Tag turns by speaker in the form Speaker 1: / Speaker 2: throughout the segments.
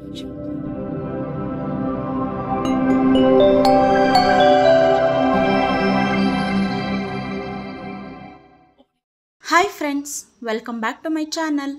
Speaker 1: hi friends welcome back to my channel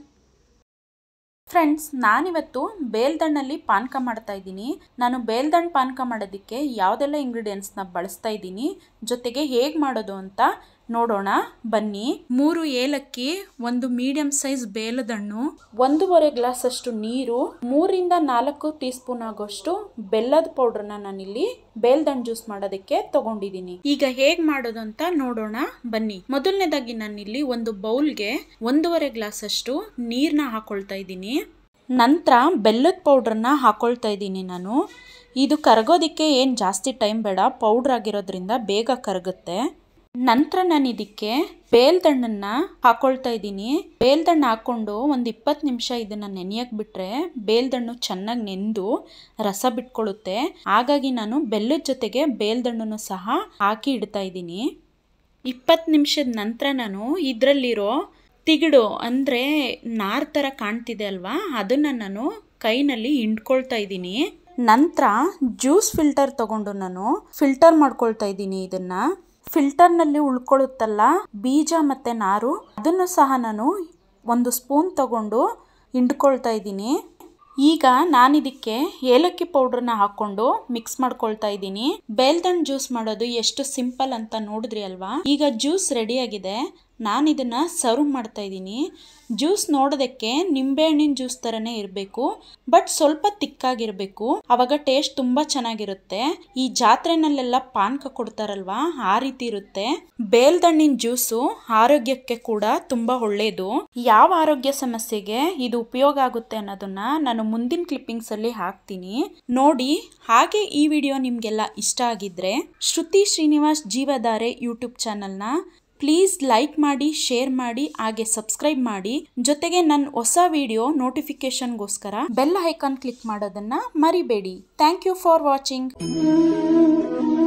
Speaker 1: friends ನಾನಿವತ್ತು ಬೇಲ್ದಣ್ಣಲ್ಲಿ ಪಾನಕ ಮಾಡ್ತಾ ಇದ್ದೀನಿ ನಾನು ಬೇಲ್ದಣ್ಣು ಪಾನಕ ಮಾಡೋದಕ್ಕೆ ಯಾವುದೆಲ್ಲ ಇಂಗ್ರೀಡಿಯೆಂಟ್ಸ್ನ ಬಳಸ್ತಾ ಇದ್ದೀನಿ ಜೊತೆಗೆ ಹೇಗೆ ಮಾಡೋದು ಅಂತ ನೋಡೋಣ ಬನ್ನಿ ಮೂರು ಏಲಕ್ಕಿ ಒಂದು ಮೀಡಿಯಂ ಸೈಜ್ ಬೇಲದಣ್ಣು ಒಂದೂವರೆ ಗ್ಲಾಸ್ ಅಷ್ಟು ನೀರು ಮೂರಿಂದ ನಾಲ್ಕು ಟೀ ಸ್ಪೂನ್ ಆಗೋಷ್ಟು ಬೆಲ್ಲದ ಪೌಡ್ರನ್ನ ನಾನಿಲ್ಲಿ ಬೇಲ್ದಣ್ಣು ಜ್ಯೂಸ್ ಮಾಡೋದಕ್ಕೆ ತಗೊಂಡಿದ್ದೀನಿ ಈಗ ಹೇಗ್ ಮಾಡೋದು ಅಂತ ನೋಡೋಣ ಬನ್ನಿ ಮೊದಲನೇದಾಗಿ ನಾನಿಲ್ಲಿ ಒಂದು ಬೌಲ್ಗೆ ಒಂದೂವರೆ ಗ್ಲಾಸ್ ಅಷ್ಟು ನೀರನ್ನ ಹಾಕೊಳ್ತಾ ಇದ್ದೀನಿ ನಂತರ ಬೆಲ್ಲದ ಪೌಡ್ರನ್ನ ಹಾಕೊಳ್ತಾ ಇದ್ದೀನಿ ನಾನು ಇದು ಕರಗೋದಕ್ಕೆ ಏನು ಜಾಸ್ತಿ ಟೈಮ್ ಬೇಡ ಪೌಡ್ರ್ ಆಗಿರೋದ್ರಿಂದ ಬೇಗ ಕರಗುತ್ತೆ ನಂತರ ನಾನು ಇದಕ್ಕೆ ಬೇಲ್ದಣ್ಣನ್ನ ಹಾಕೊಳ್ತಾ ಇದ್ದೀನಿ ಬೇಲ್ದಣ್ಣು ಹಾಕೊಂಡು ಒಂದು ಇಪ್ಪತ್ತು ನಿಮಿಷ ಇದನ್ನ ನೆನೆಯಕ್ಕೆ ಬಿಟ್ರೆ ಬೇಲ್ದಣ್ಣು ಚೆನ್ನಾಗಿ ನೆಂದು ರಸ ಬಿಟ್ಕೊಳ್ಳುತ್ತೆ ಹಾಗಾಗಿ ನಾನು ಬೆಲ್ಲದ ಜೊತೆಗೆ ಬೇಲ್ದಣ್ಣನ್ನು ಸಹ ಹಾಕಿ ಇಡ್ತಾ ಇದ್ದೀನಿ ಇಪ್ಪತ್ತು ನಿಮಿಷದ ನಂತರ ನಾನು ಇದರಲ್ಲಿರೋ ತಿಗಡು ಅಂದರೆ ನಾರ್ ಥರ ಕಾಣ್ತಿದೆ ಅಲ್ವಾ ಅದನ್ನು ನಾನು ಕೈನಲ್ಲಿ ಹಿಂಡ್ಕೊಳ್ತಾ ಇದ್ದೀನಿ ನಂತರ ಜ್ಯೂಸ್ ಫಿಲ್ಟರ್ ತಗೊಂಡು ನಾನು ಫಿಲ್ಟರ್ ಮಾಡ್ಕೊಳ್ತಾ ಇದ್ದೀನಿ ಇದನ್ನ ಫಿಲ್ಟರ್ನಲ್ಲಿ ಉಳ್ಕೊಳ್ಳುತ್ತಲ್ಲ ಬೀಜ ಮತ್ತು ನಾರು ಅದನ್ನು ಸಹ ನಾನು ಒಂದು ಸ್ಪೂನ್ ತಗೊಂಡು ಹಿಂಡ್ಕೊಳ್ತಾ ಇದ್ದೀನಿ ಈಗ ನಾನಿದಕ್ಕೆ ಏಲಕ್ಕಿ ಪೌಡ್ರನ್ನ ಹಾಕೊಂಡು ಮಿಕ್ಸ್ ಮಾಡ್ಕೊಳ್ತಾ ಇದ್ದೀನಿ ಬೇಲ್ದಣ್ಣು ಜ್ಯೂಸ್ ಮಾಡೋದು ಎಷ್ಟು ಸಿಂಪಲ್ ಅಂತ ನೋಡಿದ್ರಿ ಅಲ್ವಾ ಈಗ ಜ್ಯೂಸ್ ರೆಡಿಯಾಗಿದೆ ನಾನು ಇದನ್ನ ಸರ್ವ್ ಮಾಡ್ತಾ ಇದ್ದೀನಿ ಜ್ಯೂಸ್ ನೋಡೋದಕ್ಕೆ ನಿಂಬೆಹಣ್ಣಿನ ಜ್ಯೂಸ್ ಥರನೇ ಇರಬೇಕು ಬಟ್ ಸ್ವಲ್ಪ ತಿಕ್ಕಾಗಿರಬೇಕು ಅವಾಗ ಟೇಸ್ಟ್ ತುಂಬ ಚೆನ್ನಾಗಿರುತ್ತೆ ಈ ಜಾತ್ರೆನಲ್ಲೆಲ್ಲ ಪಾನಕ ಕೊಡ್ತಾರಲ್ವಾ ಆ ರೀತಿ ಇರುತ್ತೆ ಬೇಲ್ದಣ್ಣಿನ ಜ್ಯೂಸು ಆರೋಗ್ಯಕ್ಕೆ ಕೂಡ ತುಂಬ ಒಳ್ಳೆಯದು ಯಾವ ಆರೋಗ್ಯ ಸಮಸ್ಯೆಗೆ ಇದು ಉಪಯೋಗ ಆಗುತ್ತೆ ಅನ್ನೋದನ್ನ ನಾನು ಮುಂದಿನ ಕ್ಲಿಪ್ಪಿಂಗ್ಸ್ ಅಲ್ಲಿ ಹಾಕ್ತೀನಿ ನೋಡಿ ಹಾಗೆ ಈ ವಿಡಿಯೋ ನಿಮ್ಗೆಲ್ಲ ಇಷ್ಟ ಆಗಿದ್ರೆ ಶ್ರುತಿ ಶ್ರೀನಿವಾಸ್ ಜೀವಧಾರೆ ಯೂಟ್ಯೂಬ್ ಚಾನಲ್ನ ಪ್ಲೀಸ್ ಲೈಕ್ ಮಾಡಿ ಶೇರ್ ಮಾಡಿ ಹಾಗೆ ಸಬ್ಸ್ಕ್ರೈಬ್ ಮಾಡಿ ಜೊತೆಗೆ ನನ್ನ ಹೊಸ ವಿಡಿಯೋ ನೋಟಿಫಿಕೇಶನ್ಗೋಸ್ಕರ ಬೆಲ್ ಐಕಾನ್ ಕ್ಲಿಕ್ ಮಾಡೋದನ್ನ ಮರಿಬೇಡಿ ಥ್ಯಾಂಕ್ ಯು ಫಾರ್ ವಾಚಿಂಗ್